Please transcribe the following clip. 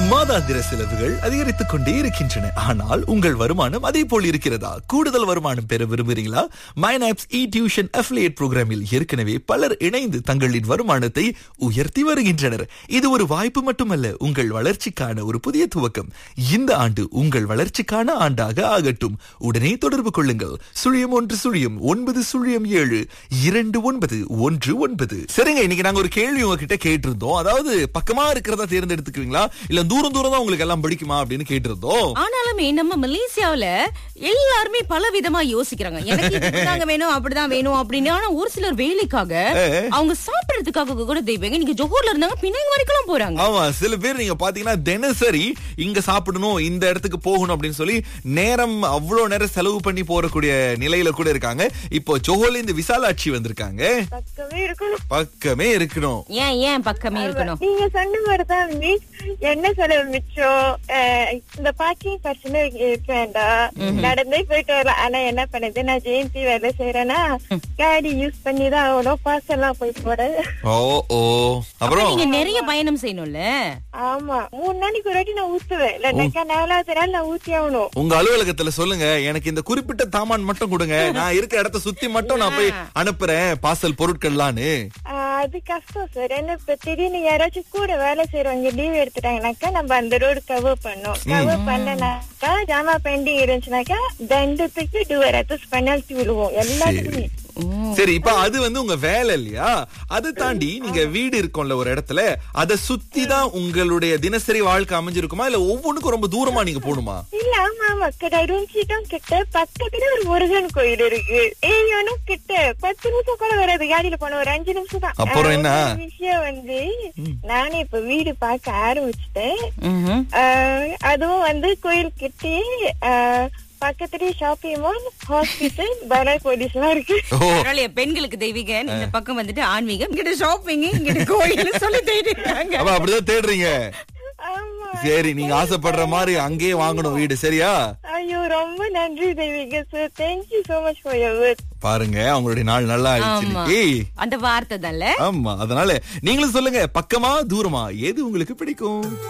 மாதாந்திர செலவுகள் அதிகரித்துக் கொண்டே இருக்கின்றன ஆனால் உங்கள் வருமானம் அதே போல் இருக்கிறதா கூடுதல் வருமானம் பெற விரும்புகிறீங்களா மைனாப்ஸ் இ டியூஷன் அஃபிலியேட் புரோகிராமில் ஏற்கனவே பலர் இணைந்து தங்களின் வருமானத்தை உயர்த்தி வருகின்றனர் இது ஒரு வாய்ப்பு மட்டுமல்ல உங்கள் வளர்ச்சிக்கான ஒரு புதிய துவக்கம் இந்த ஆண்டு உங்கள் வளர்ச்சிக்கான ஆண்டாக ஆகட்டும் உடனே தொடர்பு கொள்ளுங்கள் சுழியம் ஒன்று சுழியம் ஒன்பது சுழியம் ஏழு இரண்டு ஒன்பது ஒன்று ஒன்பது சரிங்க இன்னைக்கு நாங்க ஒரு கேள்வி உங்ககிட்ட கேட்டிருந்தோம் அதாவது பக்கமா இருக்கிறதா தேர்ந்தெடுத்துக்குவீங்களா இல்ல தூரம் தூரம் தான் உங்களுக்கு எல்லாம் பிடிக்குமா அப்படின்னு கேட்டிருந்தோம் ஆனாலுமே நம்ம மலேசியாவுல எல்லாருமே பல விதமா யோசிக்கிறாங்க எனக்கு இது இப்படிதாங்க வேணும் அப்படிதான் வேணும் அப்படின்னு ஆனா ஒரு சிலர் வேலைக்காக அவங்க சாப்பிடறதுக்காக கூட தெய்வங்க நீங்க ஜோஹர்ல இருந்தாங்க பின்னாங்க வரைக்கும் போறாங்க ஆமா சில பேர் நீங்க பாத்தீங்கன்னா தினசரி இங்க சாப்பிடணும் இந்த இடத்துக்கு போகணும் அப்படின்னு சொல்லி நேரம் அவ்வளவு நேரம் செலவு பண்ணி போறக்கூடிய நிலையில கூட இருக்காங்க இப்போ ஜோஹோல இந்த விசாலாட்சி வந்திருக்காங்க பக்கமே இருக்கணும் பக்கமே இருக்கணும் ஏன் ஏன் பக்கமே இருக்கணும் நீங்க சொன்ன மாதிரிதான் மிஸ் என்ன செலவு மிச்சம் அஹ், இந்த பார்க்கிங் பிரச்சனை இருக்க வேண்டாம் நடந்தே போயிட்டு வரலாம் ஆனா என்ன பண்ணுது நான் ஜெயந்தி வேலை செய்யறேன்னா காடி யூஸ் பண்ணி தான் ஆகணும் பாஸ் எல்லாம் போய் போட ஓ ஓ அப்புறம் நீங்க நிறைய பயணம் செய்யணும்ல ஆமா மூணு நாளைக்கு ஒரு வாட்டி நான் ஊத்துவேன் இல்லைன்னாக்கா நாலாவது நாள் நான் ஊத்தி ஆகணும் உங்க அலுவலகத்துல சொல்லுங்க எனக்கு இந்த குறிப்பிட்ட தாமான் மட்டும் கொடுங்க நான் இருக்க இடத்த சுத்தி மட்டும் நான் போய் அனுப்புறேன் பார்சல் பொருட்கள்லான்னு ஆஹ் அது கஷ்டம் சார் என்ன இப்ப திடீர்னு யாராச்சும் கூட வேலை செய்யறவங்க லீவ் எடுத்துட்டாங்கனாக்கா நம்ம அந்த ரோடு கவர் பண்ணோம் கவர் பண்ணனாக்கா ஜாமா பெண்டிங் இருந்துச்சுனாக்கா தண்டத்துக்கு டூவர் அத்தஸ் பெனால்டி விழுவோம் எல்லாத்துக்குமே சரி இப்ப அது வந்து உங்க வேலை இல்லையா அதை தாண்டி நீங்க வீடு இருக்கும்ல ஒரு இடத்துல அதை சுத்தி தான் உங்களுடைய தினசரி வாழ்க்கை அமைஞ்சிருக்குமா இல்ல ஒவ்வொன்றுக்கும் ரொம்ப தூரமா நீங்க போகணுமா இல்ல ஆமா ஆமா கடை ரூம்சிட்டும் கிட்ட பக்கத்துல ஒரு முருகன் கோயில் இருக்கு ஏயோனும் கிட்ட பத்து நிமிஷம் கூட வராது காடியில போன ஒரு அஞ்சு நிமிஷம் தான் அப்புறம் என்ன? ஆஹ் ஒரு விஷயம் வந்து நானே இப்ப வீடு பார்க்க ஆரம்பிச்சுட்டேன் ம்ஹும். ஆஹ் அதுவும் வந்து கோயில் கிட்டே ஆஹ் பக்கத்துலயே ஷாப்பிங் மால் ஹாஸ்பிட்டல் பரல் போலீஸ் எல்லாம் இருக்கு ஓ பரவாயில்லையே, பெண்களுக்கு தெய்வீக இந்த பக்கம் வந்துட்டு ஆன்மீகம் இங்கிட்ட ஷாப்பிங் இங்கிட்ட கோயில் சொல்லி தேடிட்டு இருக்காங்க அப்ப அப்படிதான் தேடுறீங்க ஆமா சரி நீங்க ஆசைப்படுற மாதிரி அங்கேயே வாங்கணும் வீடு சரியா ஐயோ ரொம்ப நன்றி Devika sir thank you so much for your word பாருங்க அவங்களுடைய நாள் நல்லா ஆயிடுச்சு ஆமா. இன்னைக்கு. அந்த வார்த்தை தான்ல ஆமா அதனால நீங்களும் சொல்லுங்க பக்கமா தூரமா எது உங்களுக்கு பிடிக்கும்